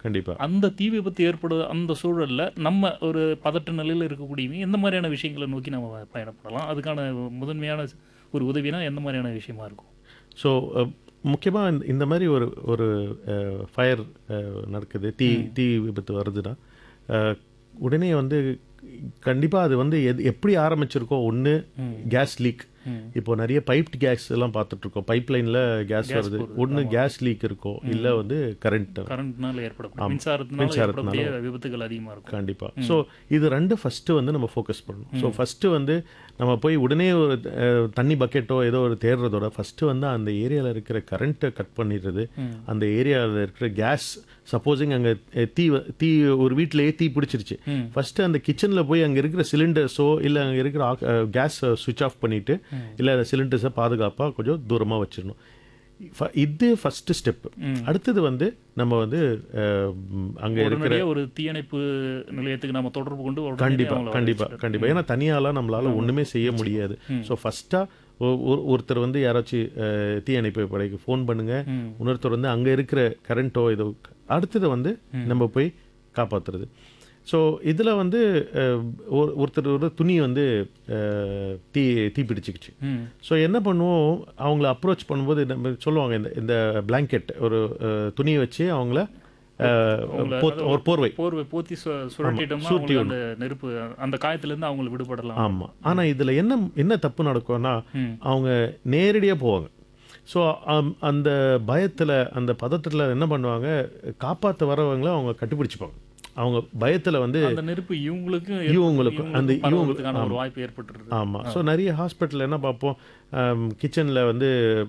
கண்டிப்பா அந்த தீ விபத்து ஏற்படுற அந்த சூழல்ல நம்ம ஒரு பதட்ட நிலையில் இருக்கக்கூடியவங்க எந்த மாதிரியான விஷயங்களை நோக்கி நம்ம பயணப்படலாம் அதுக்கான முதன்மையான ஒரு உதவினா எந்த மாதிரியான விஷயமா இருக்கும் ஸோ முக்கியமாக இந்த இந்த மாதிரி ஒரு ஒரு ஃபயர் நடக்குது தீ தீ விபத்து வருதுன்னா அஹ், உடனே வந்து கண்டிப்பாக அது வந்து எது எப்படி ஆரம்பிச்சிருக்கோ ஒன்று கேஸ் லீக் இப்போ நிறைய பைப்ட் கேஸ் எல்லாம் பார்த்துட்டு இருக்கோம் பைப் லைனில் கேஸ் வருது ஒன்று கேஸ் லீக் இருக்கும் இல்லை வந்து கரண்ட் கரண்ட்னால ஏற்படக்கூடிய மின்சாரத்தினால மின்சாரத்தினால. ஏற்படக்கூடிய விபத்துகள் அதிகமா இருக்கும் கண்டிப்பாக ஸோ இது ரெண்டு ஃபஸ்ட்டு வந்து நம்ம ஃபோக்கஸ் பண்ணணும் ஸோ ஃபஸ்ட்டு வந்து நம்ம போய் உடனே ஒரு அஹ், தண்ணி பக்கெட்டோ ஏதோ ஒரு தேடுறதோட ஃபஸ்ட்டு வந்து அந்த ஏரியாவில் இருக்கிற கரண்ட்டை கட் பண்ணிடுறது அந்த ஏரியாவில் இருக்கிற கேஸ் சப்போஸிங் அங்கே தீ வ- தீ ஒரு வீட்டிலேயே தீ பிடிச்சிருச்சு ஃபஸ்ட்டு அந்த கிச்சனில் போய் அங்கே இருக்கிற சிலிண்டர்ஸோ இல்லை அங்கே இருக்கிற கேஸ் சுவிட்ச் ஆஃப் பண்ணிவிட்டு இல்லை சிலிண்டர்ஸை பாதுகாப்பாக கொஞ்சம் தூரமாக வச்சிடணும் ஃப- இது ஃபஸ்ட்டு ஸ்டெப் அடுத்தது வந்து நம்ம வந்து அங்கே இருக்கிற உடனடியாக ஒரு தீயணைப்பு நிலையத்துக்கு நம்ம தொடர்பு கொண்டு உடனடியா கண்டிப்பா அவங்கள கண்டிப்பா கண்டிப்பா ஏன்னா தனியாலாம் நம்மளால ஒண்ணுமே செய்ய முடியாது ஸோ ஃபர்ஸ்டா ஒருத்தர் வந்து யாராச்சும் அஹ், தீயணைப்பு படைக்கு ஃபோன் பண்ணுங்க இன்னொருத்தர் வந்து அங்க இருக்கிற கரண்ட்டோ ஏதோ அடுத்தது வந்து நம்ம போய் காப்பாத்துறது ஸோ இதில் வந்து அஹ், ஒரு- ஒருத்தர் ஒரு துணி வந்து அஹ், தீ தீ பிடிச்சிக்கிச்சு ம் ஸோ என்ன பண்ணுவோம் அவங்கள அப்ரோச் பண்ணும்போது நம்ம சொல்லுவாங்க இந்த இந்த பிளாங்கெட் ஒரு அஹ், துணியை வச்சு அவங்கள அஹ், போத்- ஒரு போர்வை போர்வை போத்தி சு- சுழட்டிட்டோம்னா அவங்களுக்கு அந்த நெருப்பு அந்த காயத்திலிருந்து அவங்களுக்கு விடுபடலாம் ஆமா ஆனா இதுல என்ன என்ன தப்பு நடக்கும்னா ம். அவங்க நேரடியா போவாங்க ஸோ அந்த பயத்துல அந்த பதட்டத்துல என்ன பண்ணுவாங்க காப்பாத்த வரவங்கள அவங்க கட்டுப்பிடிச்சுப்பாங்க அவங்க பயத்துல வந்து அந்த நெருப்பு இவங்களுக்கும் இவங்களுக்கும், அந்த இவங்களுக்கும் பரவுறதுக்கான ஒரு வாய்ப்பு ஏற்பட்டுருது ஆமா ஸோ நிறைய ஹாஸ்பிட்டல் என்ன பார்ப்போம் கிச்சனில் வந்து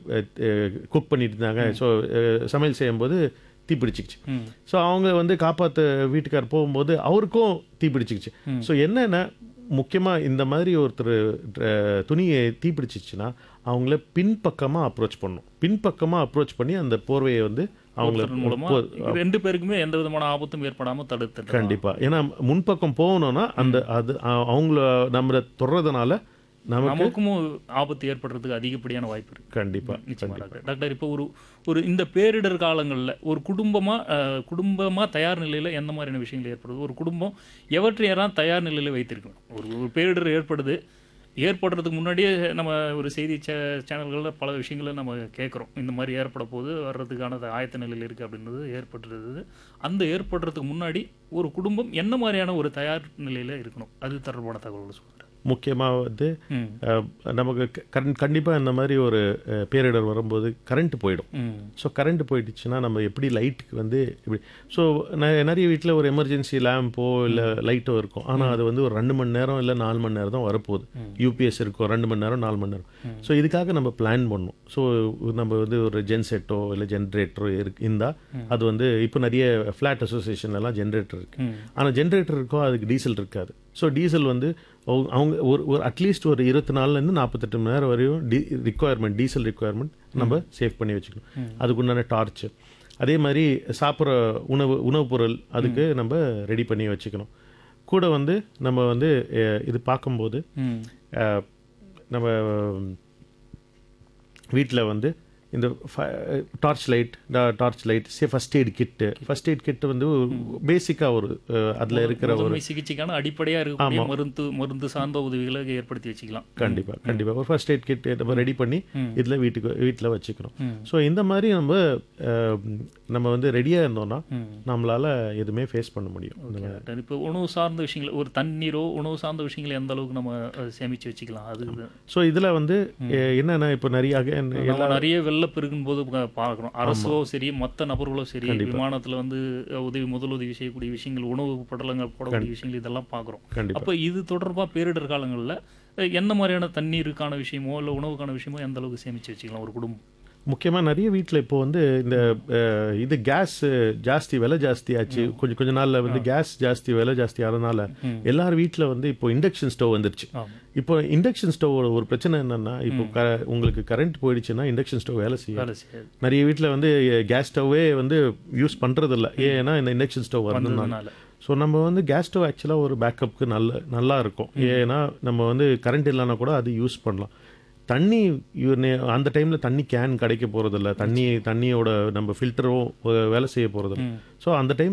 குக் பண்ணிட்டு இருந்தாங்க ஸோ சமையல் செய்யும்போது தீ பிடிச்சிக்கிச்சு ம். ஸோ அவங்க வந்து காப்பாற்ற வீட்டுக்கார் போகும்போது அவருக்கும் தீ பிடிச்சிக்கிச்சு ஸோ என்னன்னா முக்கியமாக இந்த மாதிரி ஒருத்தர் அஹ், துணியை தீ பிடிச்சிச்சுன்னா அவங்கள பின்பக்கமாக அப்ரோச் பண்ணணும் பின்பக்கமாக அப்ரோச் பண்ணி அந்த போர்வையை வந்து அவங்கள ஒருத்தர் மூலமா போ- ரெண்டு பேருக்குமே எந்த விதமான ஆபத்தும் ஏற்படாம தடுத்து கண்டிப்பா ஏன்னா முன்பக்கம் போகணும்னா அந்த அது அ- அவங்கள நம்ம தொடுறதுனால நமக்கு நமக்கும் ஆபத்து ஏற்படுறதுக்கு அதிகப்படியான வாய்ப்பு இருக்கு கண்டிப்பா நிச்சயமா டாக்டர் டாக்டர் இப்போ ஒரு ஒரு இந்த பேரிடர் காலங்களில் ஒரு குடும்பமா அஹ், குடும்பமா தயார் நிலையில எந்த மாதிரியான விஷயங்கள் ஏற்படுது ஒரு குடும்பம் எவற்றையெல்லாம் தயார் நிலையில வைத்திருக்கணும் ஒரு ஒரு பேரிடர் ஏற்படுது ஏற்படுறதுக்கு முன்னாடியே நம்ம ஒரு செய்தி சே சேனல்களில் பல விஷயங்களை நம்ம கேட்குறோம் இந்த மாதிரி ஏற்பட போது வர்றதுக்கான ஆயத்த நிலையில் இருக்குது அப்படின்றது ஏற்பட்டுருது அந்த ஏற்படுறதுக்கு முன்னாடி ஒரு குடும்பம் என்ன மாதிரியான ஒரு தயார் நிலையில் இருக்கணும் அது தொடர்பான தகவல்கள் சொல்கிறேன் முக்கியமாக வந்து ம் அஹ், நமக்கு கரண்ட் கண்டிப்பாக இந்த மாதிரி ஒரு அஹ், பேரிடர் வரும்போது கரண்ட் போயிடும் ம் ஸோ கரண்ட் போயிடுச்சுன்னா நம்ம எப்படி லைட்டுக்கு வந்து இப்படி ஸோ நிறைய வீட்டில் ஒரு எமர்ஜென்சி லேம்போ இல்லை லைட்டோ இருக்கும் ஆனால் அது வந்து ஒரு ரெண்டு மணி நேரம் இல்லை நாலு மணி நேரம் தான் வரப்போகுது யூபிஎஸ் இருக்கும் ரெண்டு மணி நேரம் நாலு மணி நேரம் ஸோ இதுக்காக நம்ம பிளான் பண்ணணும் ஸோ நம்ம வந்து ஒரு ஜென்செட்டோ இல்லை ஜென்ரேட்டரோ இருக்கு இருந்தால் அது வந்து இப்போ நிறைய ஃப்ளாட் அசோசியேஷன்லாம் ஜென்ரேட்டர் இருக்கு ம் ஆனால் ஜென்ரேட்டர் இருக்கோ அதுக்கு டீசல் இருக்காது ஸோ டீசல் வந்து அவங்க- அவங்க ஒரு ஒரு அட்லீஸ்ட் ஒரு இருபத்தி நாலுலேருந்து நாற்பத்தெட்டு மணி நேரம் வரையும் டி ரிக்குவயர்மெண்ட் டீசல் ரிக்குவயர்மெண்ட் நம்ம சேவ் பண்ணி வச்சுக்கணும் அதுக்குண்டான டார்ச் அதே மாதிரி சாப்பிட்ற உணவு உணவுப் பொருள் அதுக்கு நம்ம ரெடி பண்ணி வச்சுக்கணும் கூட வந்து நம்ம வந்து அஹ், இது பார்க்கும்போது ம் அஹ், நம்ம வீட்டில் வந்து இந்த டார்ச் லைட் டார்ச் லைட் சே first aid kit first aid kit வந்து பேசிக்காக ஒரு அதில் இருக்கிற ஒரு முதன்மை சிகிச்சைக்கான அடிப்படையா இருக்கக்கூடிய மருந்து மருந்து சார்ந்த உதவிகளை ஏற்படுத்தி வச்சுக்கலாம் கண்டிப்பாக கண்டிப்பாக ஒரு ஃபர்ஸ்ட் எய்ட் கிட் நம்ம ரெடி பண்ணி இதில் வீட்டுக்கு வீட்டில் வச்சுக்கணும் ம். ஸோ இந்த மாதிரி நம்ம அஹ், நம்ம வந்து ரெடியாக இருந்தோம்னா ம். நம்மளால் எதுவுமே ஃபேஸ் பண்ண முடியும் இந்த மாதிரி. டாக்டர் இப்போ உணவு சார்ந்த விஷயங்கள் ஒரு தண்ணீரோ உணவு சார்ந்த விஷயங்களை எந்த அளவுக்கு நம்ம அஹ், சேமிச்சு வச்சுக்கலாம் அது இது. ஸோ இதில் வந்து அஹ், என்னன்னா இப்போ நிறைய again நம்ம நிறைய வெள்ளப்பெருக்கும் போது பா- பார்க்குறோம் அரசோ சரி மற்ற நபர்களோ சரி விமானத்துல வந்து அஹ், உதவி முதலுதவி செய்யக்கூடிய விஷயங்கள் உணவு படலங்கள் போடக்கூடிய விஷயங்கள் இதெல்லாம் பார்க்குறோம் கண்டிப்பா அப்போ இது தொடர்பா பேரிடர் காலங்களில் என்ன மாதிரியான தண்ணீருக்கான விஷயமோ இல்லை உணவுக்கான விஷயமோ எந்த அளவுக்கு சேமிச்சு வச்சுக்கலாம் ஒரு குடும்பம் முக்கியமாக நிறைய வீட்டில் இப்போ வந்து இந்த அஹ், இது கேஸ் ஜாஸ்தி விலை ஜாஸ்தி ஆச்சு கொஞ்சம் கொஞ்ச நாளில் வந்து கேஸ் ஜாஸ்தி விலை ஜாஸ்தி ஆனதுனால எல்லார் வீட்டில் வந்து இப்போ இண்டக்ஷன் ஸ்டவ் வந்துருச்சு ஆமாம் இப்போ இண்டக்ஷன் ஸ்டவோட ஒரு பிரச்சனை என்னன்னா இப்போ க உங்களுக்கு கரண்ட் போயிடுச்சுன்னா இண்டக்ஷன் ஸ்டவ் வேலை செய்யும் வேலை செய்யாது நிறைய வீட்டில் வந்து கேஸ் ஸ்டவ்வே வந்து யூஸ் பண்ணுறதில்ல ஏன்னா இந்த இண்டக்ஷன் ஸ்டவ் வரதுனால அதனால ஸோ நம்ம வந்து கேஸ் ஸ்டவ் ஆக்சுவலாக ஒரு பேக்கப்புக்கு நல்ல நல்லா இருக்கும் ஏன்னா நம்ம வந்து கரண்ட் இல்லைன்னா கூட அது யூஸ் பண்ணலாம் தண்ணி யூ- நே- அந்த டைமில் தண்ணி கேன் கிடைக்க போகிறதில்ல தண்ணி தண்ணியோட நம்ம ஃபில்டரும் வேலை செய்ய போகிறதில்ல ஸோ அந்த டைம்